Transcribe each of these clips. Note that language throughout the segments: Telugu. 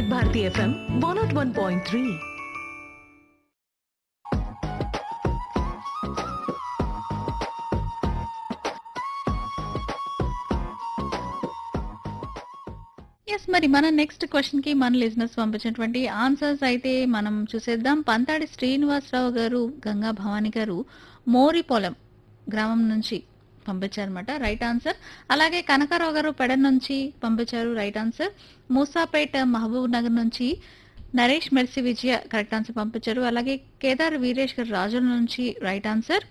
Bharati FM one not one point three yes మరి మన నెక్స్ట్ క్వశ్చన్ కి మన లిజినెస్ పంపించినటువంటి ఆన్సర్స్ అయితే మనం చూసేద్దాం పంతాడి శ్రీనివాసరావు గారు గంగా భవాని గారు మోరిపోలం గ్రామం నుంచి పంపించారనమాట రైట్ ఆన్సర్ అలాగే కనకారావు గారు పెడ నుంచి పంపించారు రైట్ ఆన్సర్ మూసాపేట మహబూబ్ నగర్ నుంచి Naresh Mercy Vijaya correct answer పంపించారు అలాగే కేదార్ వీరేష్ గారు రాజుల నుంచి రైట్ ఆన్సర్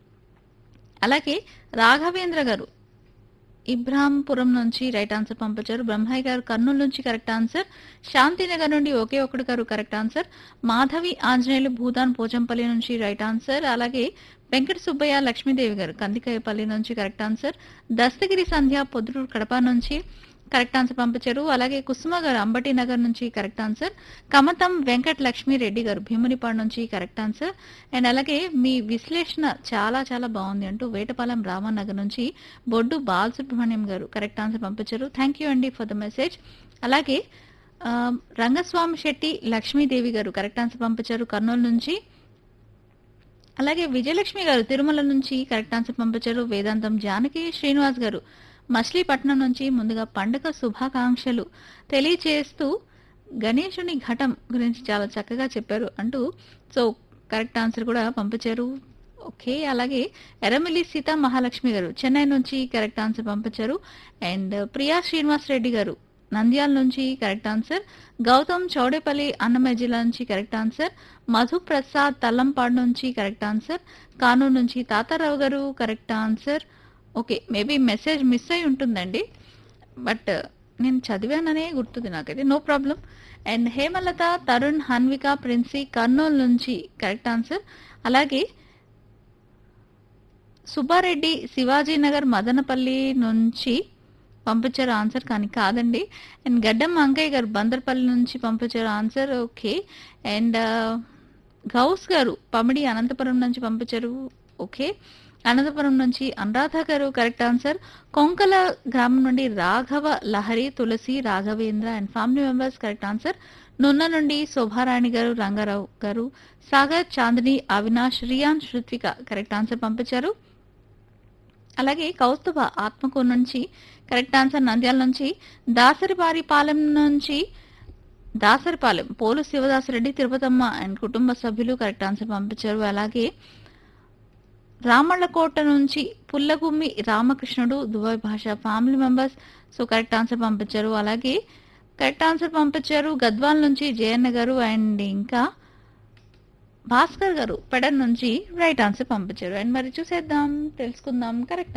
అలాగే రాఘవేంద్ర గారు ఇబ్రాంపురం నుంచి రైట్ ఆన్సర్ పంపించారు బ్రహ్మయ్య గారు కర్నూలు నుంచి కరెక్ట్ ఆన్సర్ శాంతినగర్ నుండి ఒకే ఒకటి గారు కరెక్ట్ ఆన్సర్ మాధవి ఆంజనేయులు భూదాన్ పోచంపల్లి నుంచి రైట్ ఆన్సర్ అలాగే వెంకట సుబ్బయ్య లక్ష్మీదేవి గారు కందికాయపల్లి నుంచి కరెక్ట్ ఆన్సర్ దస్తగిరి సంధ్య పొద్దుటూరు కడప నుంచి కరెక్ట్ ఆన్సర్ పంపించారు అలాగే కుసుమ గారు అంబటి నగర్ నుంచి కరెక్ట్ ఆన్సర్ కమతం వెంకట లక్ష్మీ రెడ్డి గారు భీమునిపాడు నుంచి కరెక్ట్ ఆన్సర్ అండ్ అలాగే మీ విశ్లేషణ చాలా చాలా బాగుంది అంటూ వేటపాలెం రామనగర్ నుంచి బొడ్డు బాలసుబ్రహ్మణ్యం గారు కరెక్ట్ ఆన్సర్ పంపించారు థ్యాంక్ యూ అండి ఫర్ ద మెసేజ్ అలాగే ఆ, రంగస్వామి శెట్టి లక్ష్మీదేవి గారు కరెక్ట్ ఆన్సర్ పంపించారు కర్నూలు నుంచి అలాగే విజయలక్ష్మి గారు తిరుమల నుంచి కరెక్ట్ ఆన్సర్ పంపించారు వేదాంతం జానకి శ్రీనివాస్ గారు మచిలీపట్నం నుంచి ముందుగా పండుగ శుభాకాంక్షలు తెలియచేస్తూ గణేశుని ఘటం గురించి చాలా చక్కగా చెప్పారు అంటూ సో కరెక్ట్ ఆన్సర్ కూడా పంపించారు ఓకే అలాగే ఎర్రమిల్లి సీతా మహాలక్ష్మి గారు చెన్నై నుంచి కరెక్ట్ ఆన్సర్ పంపించారు అండ్ ప్రియా శ్రీనివాస్ రెడ్డి గారు నంద్యాల నుంచి కరెక్ట్ ఆన్సర్ గౌతమ్ చౌడేపల్లి అన్నమయ్య జిల్లా నుంచి కరెక్ట్ ఆన్సర్ మధు ప్రసాద్ తల్లంపాడు నుంచి కరెక్ట్ ఆన్సర్ కానూరు నుంచి తాతారావు గారు correct answer okay maybe message miss అయి ఉంటుందండి బట్ నేను చదివాననే గుర్తుంది నాకైతే no problem and Hemalatha Tarun Hanvika Princy Kurnool నుంచి కరెక్ట్ ఆన్సర్ అలాగే సుబ్బారెడ్డి శివాజీనగర్ మదనపల్లి నుంచి పంపించారు ఆన్సర్ కానీ కాదండి అండ్ గడ్డం అంకయ్య గారు బందర్పల్లి నుంచి పంపించారు ఆన్సర్ ఓకే అండ్ గౌస్ గారు పమిడి అనంతపురం నుంచి పంపించారు ఓకే అనంతపురం నుంచి అనురాధ గారు కరెక్ట్ ఆన్సర్ కొంకల గ్రామం నుండి Raghava Lahari Tulasi Raghavendra and family members correct answer Nunna నుండి శోభారాణి గారు రంగారావు గారు సాగర్ చాందిని అవినాష్ రియాన్ శృత్విక కరెక్ట్ ఆన్సర్ పంపించారు అలాగే కౌస్తుభ ఆత్మకూరు నుంచి కరెక్ట్ ఆన్సర్ నంద్యాల నుంచి దాసరిపారిపాలెం నుంచి దాసరిపాలెం పోలు శివదాసరెడ్డి తిరుపతమ్మ అండ్ కుటుంబ సభ్యులు కరెక్ట్ ఆన్సర్ పంపించారు అలాగే రామళ్ళకోట నుంచి Pullagummi Ramakrishnudu Dubai Basha family members so correct answer పంపించారు అలాగే కరెక్ట్ ఆన్సర్ పంపించారు గద్వాల్ నుంచి జయన్న గారు అండ్ ఇంకా భాస్కర్ గారు పెడన్ నుంచి రైట్ ఆన్సర్ పంపించారు అండ్ మరి చూసేద్దాం తెలుసుకుందాం కరెక్ట్